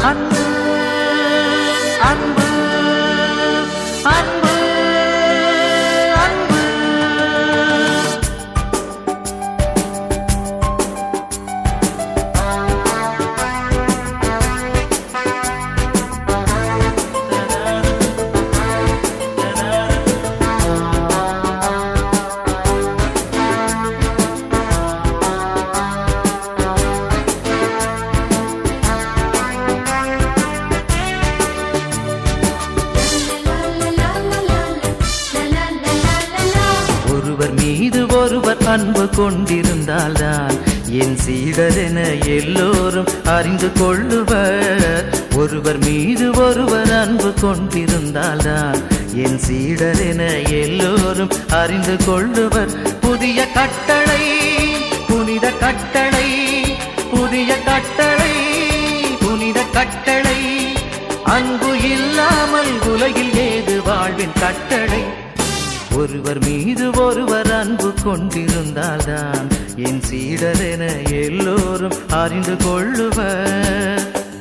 அன்பு அன்பு அன்பு அன்பு ஒருவர் மீது ஒருவர் அன்பு கொண்டிருந்தால்தான் என் சீடர் என எல்லோரும் அறிந்து கொள்ளுவர் ஒருவர் மீது ஒருவர் அன்பு கொண்டிருந்தால்தான் என் சீடர் என எல்லோரும் அறிந்து கொள்ளுவர் புதிய கட்டளை புனித கட்டளை புதிய கட்டளை புனித கட்டளை அன்பு இல்லாமல் உலகில் ஏது வாழ்வின் கட்டளை ஒருவர் மீது ஒருவர் அன்பு கொண்டிருந்தால்தான் என் சீடர் என எல்லோரும் அறிந்து கொள்ளுவர்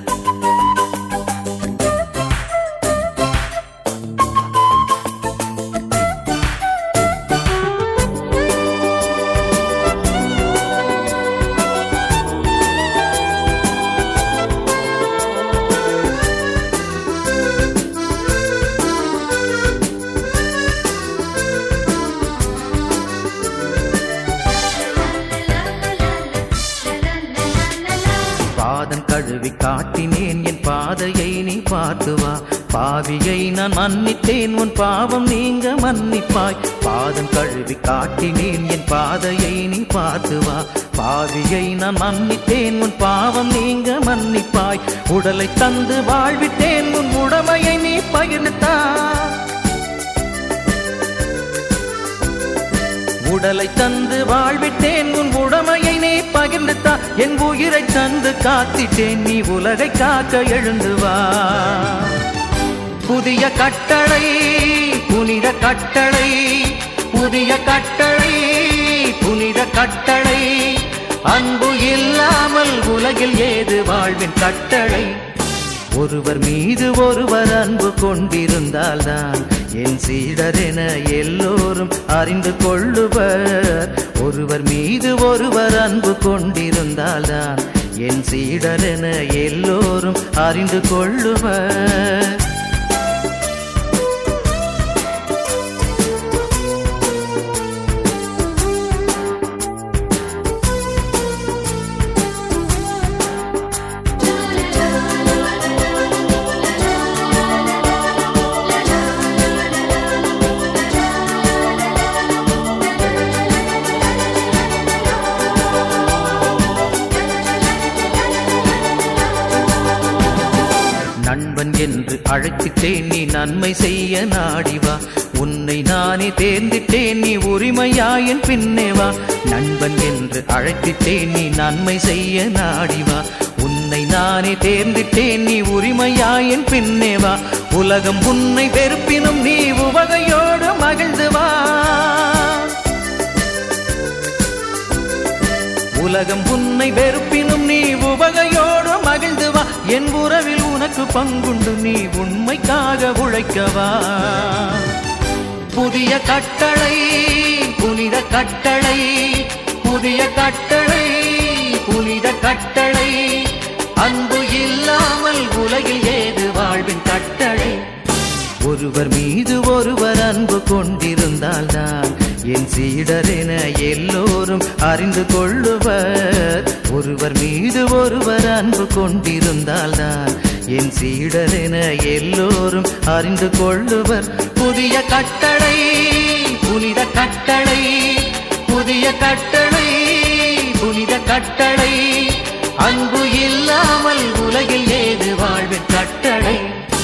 பாதம் கழுவி காட்டினேன் என் பாதையை நீ பார்த்து வா பாவியை நான் மன்னித்தேன் உன் பாவம் நீங்க மன்னிப்பாய் பாதம் கழுவி காட்டினேன் என் பாதையை நீ பார்த்து வா பாவியை நான் மன்னித்தேன் உன் பாவம் நீங்க மன்னிப்பாய் உடலை தந்து வாழ்வித்தேன் உன் உடமையை நீ பகிர்ந்தா உடலை தந்து வாழ்விட்டேன் உன் உடமையை நீ பகிர்ந்துத்தா என் உயிரை தந்து காத்திட்டேன் நீ உலகை காக்க எழுந்து வா புதிய கட்டளை புனித கட்டளை புதிய கட்டளை புனித கட்டளை அன்பு இல்லாமல் உலகில் ஏது வாழ்வின் கட்டளை ஒருவர் மீது ஒருவர் அன்பு கொண்டிருந்தால்தான் என் சீடர் என எல்லோரும் அறிந்து கொள்ளுவர் ஒருவர் மீது ஒருவர் அன்பு கொண்டிருந்தால்தான் என் சீடர் என எல்லோரும் அறிந்து கொள்ளுவர் நண்பன் என்று அழைத்திட்டேன் நீ நன்மை செய்ய நாடிவா உன்னை நானே தேர்ந்திட்டேன் நீ உரிமையாயின் பின்னே வா நண்பன் என்று அழைத்திட்டேன் நீ நன்மை செய்ய நாடிவா உன்னை நானே தேர்ந்திட்டேன் நீ உரிமையாயின் பின்னே வா உலகம் உன்னை வெறுப்பினும் நீ உவகையோடு மகிழ்ந்து வா உலகம் உன்னை வெறுப்பினும் நீ உவகையோடு மகிழ்ந்து வா என் உறவில் உனக்கு பங்குண்டு நீ உண்மைக்காக உழைக்கவா புதிய கட்டளை புனித கட்டளை புதிய கட்டளை புனித கட்டளை அன்பு இல்லாமல் உலகில் ஏது வாழ்வின் கட்டளை ஒருவர் மீது ஒருவர் அன்பு கொண்டிருந்தால்தான் என் சீடர் என எல்லோரும் அறிந்து கொள்ளுவர் ஒருவர் மீது ஒருவர் அன்பு கொண்டிருந்தால்தான் என் சீடர் என எல்லோரும் அறிந்து கொள்ளுவர் புதிய கட்டளை புனித கட்டளை புதிய கட்டளை புனித கட்டளை அன்பு இல்லாமல் உலகில் ஏது வாழ்வின் கட்டளை